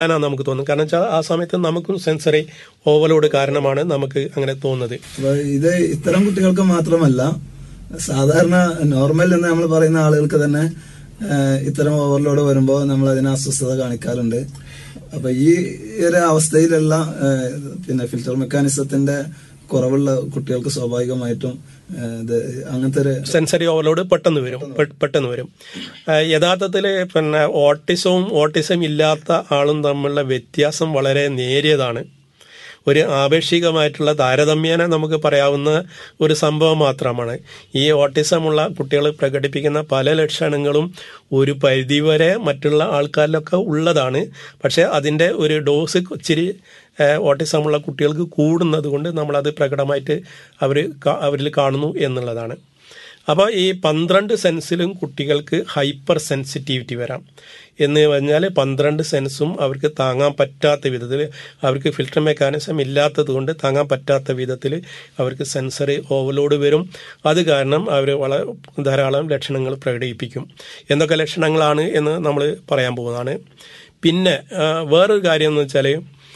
എന്നാണ് നമുക്ക് തോന്നുന്നത് കാരണം വെച്ചാൽ ആ സമയത്ത് നമുക്കും സെൻസറി ഓവർലോഡ് കാരണമാണ് നമുക്ക് അങ്ങനെ തോന്നുന്നത് അപ്പൊ ഇത് ഇത്തരം കുട്ടികൾക്ക് മാത്രമല്ല സാധാരണ നോർമൽ എന്ന് നമ്മൾ പറയുന്ന ആളുകൾക്ക് തന്നെ ഏഹ്, ഇത്തരം ഓവർലോഡ് വരുമ്പോൾ നമ്മൾ അതിന് അസ്വസ്ഥത കാണിക്കാറുണ്ട് അപ്പൊ ഈ ഒരു അവസ്ഥയിലുള്ള ഏഹ്, പിന്നെ ഫിൽറ്റർ മെക്കാനിസത്തിന്റെ കുറവുള്ള കുട്ടികൾക്ക് സ്വാഭാവികമായിട്ടും ഏഹ്, ഇത് അങ്ങനത്തെ ഒരു സെൻസറി ഓവർലോഡ് പെട്ടെന്ന് വരും പെ- പെട്ടെന്ന് വരും യഥാർത്ഥത്തിൽ പിന്നെ ഓട്ടിസവും ഓട്ടിസം ഇല്ലാത്ത ആളും തമ്മിലുള്ള വ്യത്യാസം വളരെ നേരിയതാണ് ഒരു ആപേക്ഷികമായിട്ടുള്ള താരതമ്യേന നമുക്ക് പറയാവുന്ന ഒരു സംഭവം മാത്രമാണ് ഈ ഓട്ടിസമുള്ള കുട്ടികൾ പ്രകടിപ്പിക്കുന്ന പല ലക്ഷണങ്ങളും ഒരു പരിധിവരെ മറ്റുള്ള ആൾക്കാരിലൊക്കെ ഉള്ളതാണ് പക്ഷേ അതിൻ്റെ ഒരു ഡോസ് ഇച്ചിരി ഏഹ്, ഓട്ടിസമുള്ള കുട്ടികൾക്ക് കൂടുന്നത് കൊണ്ട് നമ്മളത് പ്രകടമായിട്ട് അവർ അവരിൽ കാണുന്നു എന്നുള്ളതാണ് അപ്പോൾ ഈ പന്ത്രണ്ട് സെൻസിലും കുട്ടികൾക്ക് ഹൈപ്പർ സെൻസിറ്റിവിറ്റി വരാം എന്ന് പറഞ്ഞാൽ പന്ത്രണ്ട് സെൻസും അവർക്ക് താങ്ങാൻ പറ്റാത്ത വിധത്തിൽ അവർക്ക് ഫിൽട്ടർ മെക്കാനിസം ഇല്ലാത്തത് കൊണ്ട് താങ്ങാൻ പറ്റാത്ത വിധത്തിൽ അവർക്ക് സെൻസറി ഓവർലോഡ് വരും അത് കാരണം അവർ വളരെ ധാരാളം ലക്ഷണങ്ങൾ പ്രകടിപ്പിക്കും എന്തൊക്കെ ലക്ഷണങ്ങളാണ് എന്ന് നമ്മൾ പറയാൻ പോകുന്നതാണ് പിന്നെ ആ, വേറൊരു കാര്യം എന്ന് വെച്ചാൽ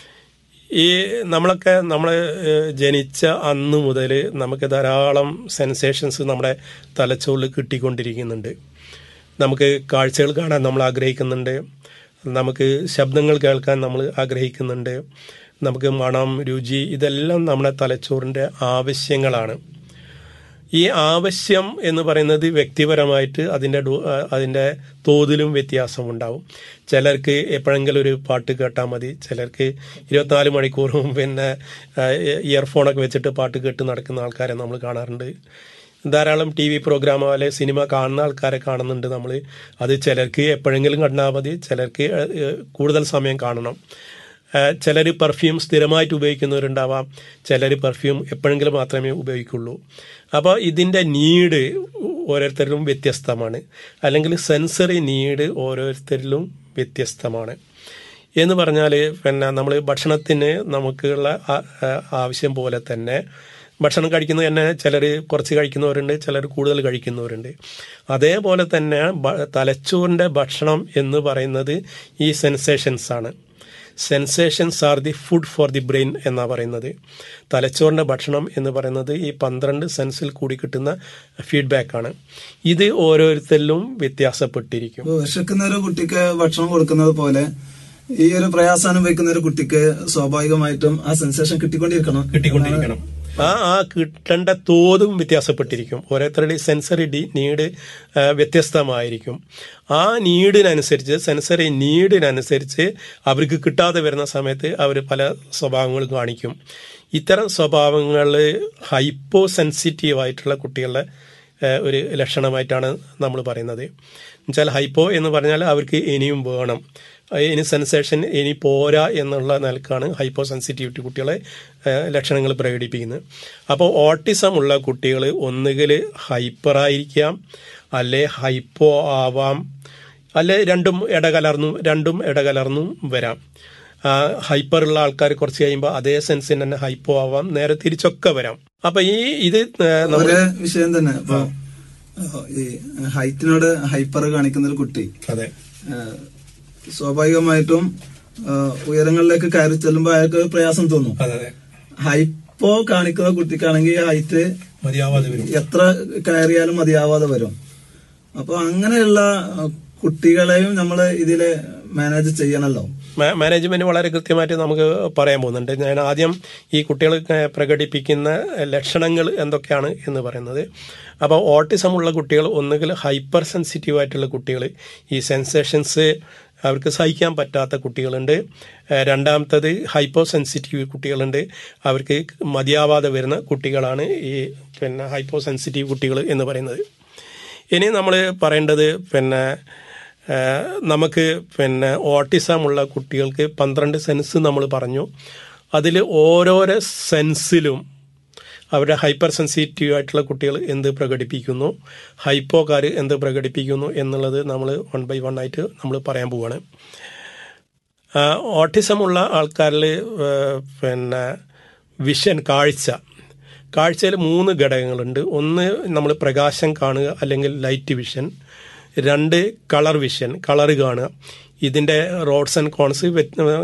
ഈ നമ്മളൊക്കെ നമ്മൾ ജനിച്ച അന്ന് മുതൽ നമുക്ക് ധാരാളം സെൻസേഷൻസ് നമ്മുടെ തലച്ചോറിൽ കിട്ടിക്കൊണ്ടിരിക്കുന്നുണ്ട് നമുക്ക് കാഴ്ചകൾ കാണാൻ നമ്മൾ ആഗ്രഹിക്കുന്നുണ്ട് നമുക്ക് ശബ്ദങ്ങൾ കേൾക്കാൻ നമ്മൾ ആഗ്രഹിക്കുന്നുണ്ട് നമുക്ക് മണം രുചി ഇതെല്ലാം നമ്മുടെ തലച്ചോറിൻ്റെ ആവശ്യങ്ങളാണ് ഈ ആവശ്യം എന്ന് പറയുന്നത് വ്യക്തിപരമായിട്ട് അതിൻ്റെ ഡോ- അതിൻ്റെ തോതിലും വ്യത്യാസമുണ്ടാവും ചിലർക്ക് എപ്പോഴെങ്കിലും ഒരു പാട്ട് കേട്ടാൽ മതി ചിലർക്ക് ഇരുപത്തിനാല് മണിക്കൂറും പിന്നെ ഇയർഫോണൊക്കെ വെച്ചിട്ട് പാട്ട് കേട്ട് നടക്കുന്ന ആൾക്കാരെ നമ്മൾ കാണാറുണ്ട് ധാരാളം ടി വി പ്രോഗ്രാമോ അല്ലെ സിനിമ കാണുന്ന ആൾക്കാരെ കാണുന്നുണ്ട് നമ്മൾ അത് ചിലർക്ക് എപ്പോഴെങ്കിലും കണ്ടാൽ മതി ചിലർക്ക് ഏഹ്, കൂടുതൽ സമയം കാണണം ചിലർ പെർഫ്യൂം സ്ഥിരമായിട്ട് ഉപയോഗിക്കുന്നവരുണ്ടാവാം ചിലർ പെർഫ്യൂം എപ്പോഴെങ്കിലും മാത്രമേ ഉപയോഗിക്കുള്ളൂ അപ്പോൾ ഇതിൻ്റെ നീഡ് ഓരോരുത്തരിലും വ്യത്യസ്തമാണ് അല്ലെങ്കിൽ സെൻസറി നീഡ് ഓരോരുത്തരിലും വ്യത്യസ്തമാണ് എന്ന് പറഞ്ഞാൽ പിന്നെ നമ്മൾ ഭക്ഷണത്തിന് നമുക്കുള്ള ആ- ആ- ആവശ്യം പോലെ തന്നെ ഭക്ഷണം കഴിക്കുന്നത് തന്നെ ചിലർ കുറച്ച് കഴിക്കുന്നവരുണ്ട് ചിലർ കൂടുതൽ കഴിക്കുന്നവരുണ്ട് അതേപോലെ തന്നെ ബ- തലച്ചോറിൻ്റെ ഭക്ഷണം എന്ന് പറയുന്നത് ഈ സെൻസേഷൻസ് ആണ് sensations are the food for the brain എന്നാണ് പറയുന്നത് തലച്ചോറിൻ്റെ ഭക്ഷണം എന്ന് പറയുന്നത് ഈ പന്ത്രണ്ട് സെൻസിൽ കൂടി കിട്ടുന്ന ഫീഡ്ബാക്കാണ് ഇത് ഓരോരുത്തരിലും വ്യത്യാസപ്പെട്ടിരിക്കും ഇപ്പൊ വിശക്കുന്ന ഒരു കുട്ടിക്ക് ഭക്ഷണം കൊടുക്കുന്നത് പോലെ ഈ ഒരു പ്രയാസം അനുഭവിക്കുന്ന ഒരു കുട്ടിക്ക് സ്വാഭാവികമായിട്ടും ആ സെൻസേഷൻ കിട്ടിക്കൊണ്ടിരിക്കണം കിട്ടിക്കൊണ്ടിരിക്കണം ആ ആ കിട്ടേണ്ട തോതും വ്യത്യാസപ്പെട്ടിരിക്കും ഓരോരുത്തരുടെ സെൻസറി ഡി നീഡ് ആ, വ്യത്യസ്തമായിരിക്കും ആ നീഡിനനുസരിച്ച് സെൻസറി നീഡിനനുസരിച്ച് അവർക്ക് കിട്ടാതെ വരുന്ന സമയത്ത് അവർ പല സ്വഭാവങ്ങളും കാണിക്കും ഇത്തരം സ്വഭാവങ്ങൾ ഹൈപ്പോ സെൻസിറ്റീവ് ആയിട്ടുള്ള കുട്ടികളുടെ ആ, ഒരു ലക്ഷണമായിട്ടാണ് നമ്മൾ പറയുന്നത് എന്നുവെച്ചാൽ ഹൈപ്പോ എന്ന് പറഞ്ഞാൽ അവർക്ക് ഇനിയും വേണം ഇനി സെൻസേഷൻ ഇനി പോരാ എന്നുള്ള നിലക്കാണ് ഹൈപ്പോ സെൻസിറ്റിവിറ്റി കുട്ടികളെ ലക്ഷണങ്ങൾ പ്രകടിപ്പിക്കുന്നത് അപ്പോൾ ഓട്ടിസം ഉള്ള കുട്ടികൾ ഒന്നുകിൽ ഹൈപ്പറായിരിക്കാം അല്ലെ ഹൈപ്പോ ആവാം അല്ലെ രണ്ടും ഇടകലർന്നും രണ്ടും ഇടകലർന്നും വരാം ആ, ഹൈപ്പർ ഉള്ള ആൾക്കാർ കുറച്ച് കഴിയുമ്പോൾ അതേ സെൻസിന് തന്നെ ഹൈപ്പോ ആവാം നേരെ തിരിച്ചൊക്കെ വരാം അപ്പൊ ഈ ഇത് നമ്മൾ ഒരേ വിഷയം തന്നെ ഇപ്പൊ ഈ ഹൈറ്റിനോട് ഹൈപ്പർ കാണിക്കുന്ന ഒരു കുട്ടി അതെ ഏഹ്, സ്വാഭാവികമായിട്ടും ഏഹ്, ഉയരങ്ങളിലേക്ക് കയറി ചെല്ലുമ്പോൾ അയാൾക്ക് പ്രയാസം തോന്നും അതെ അതെ ഹൈപ്പോ കാണിക്കുന്ന കുട്ടിക്കാണെങ്കിൽ ഹൈറ്റ് മതിയാവാതെ വരും എത്ര കയറിയാലും മതിയാവാതെ വരും അപ്പൊ അങ്ങനെയുള്ള ഏഹ്, കുട്ടികളെയും നമ്മൾ ഇതില് മാനേജ് ചെയ്യണല്ലോ മാ- മാനേജ്മെന്റ് വളരെ കൃത്യമായിട്ട് നമുക്ക് പറയാൻ പോകുന്നുണ്ട് ഞാൻ ആദ്യം ഈ കുട്ടികൾ ക- പ്രകടിപ്പിക്കുന്ന ലക്ഷണങ്ങൾ എന്തൊക്കെയാണ് എന്ന് പറയുന്നത് അപ്പോൾ ഓട്ടിസം ഉള്ള കുട്ടികൾ ഒന്നുകിൽ ഹൈപ്പർ സെൻസിറ്റീവ് ആയിട്ടുള്ള കുട്ടികൾ ഈ സെൻസേഷൻസ് അവർക്ക് സഹിക്കാൻ പറ്റാത്ത കുട്ടികളുണ്ട് ഏഹ് രണ്ടാമത്തത് ഹൈപ്പോ സെൻസിറ്റീവ് കുട്ടികളുണ്ട് അവർക്ക് മതിയാവാതെ വരുന്ന കുട്ടികളാണ് ഈ പിന്നെ ഹൈപ്പോ സെൻസിറ്റീവ് കുട്ടികൾ എന്ന് പറയുന്നത് ഇനി നമ്മൾ പറയേണ്ടത് പിന്നെ ഏഹ് നമുക്ക് പിന്നെ ഓട്ടിസം ഉള്ള കുട്ടികൾക്ക് പന്ത്രണ്ട് സെൻസ് നമ്മൾ പറഞ്ഞു അതിൽ ഓരോരോ സെൻസിലും അവരുടെ ഹൈപ്പർ സെൻസിറ്റീവ് ആയിട്ടുള്ള കുട്ടികൾ എന്ത് പ്രകടിപ്പിക്കുന്നു ഹൈപ്പോക്കാർ എന്ത് പ്രകടിപ്പിക്കുന്നു എന്നുള്ളത് നമ്മൾ വൺ ബൈ വൺ ആയിട്ട് നമ്മൾ പറയാൻ പോവുകയാണ് ഓട്ടിസം ഉള്ള ആൾക്കാരിൽ പിന്നെ വിഷൻ കാഴ്ച കാഴ്ചയിൽ മൂന്ന് ഘടകങ്ങളുണ്ട് ഒന്ന് നമ്മൾ പ്രകാശം കാണുക അല്ലെങ്കിൽ ലൈറ്റ് വിഷൻ രണ്ട് കളർ വിഷൻ കളർ കാണുക ഇതിന്റെ റോഡ്സ് ആൻഡ് കോൺസ്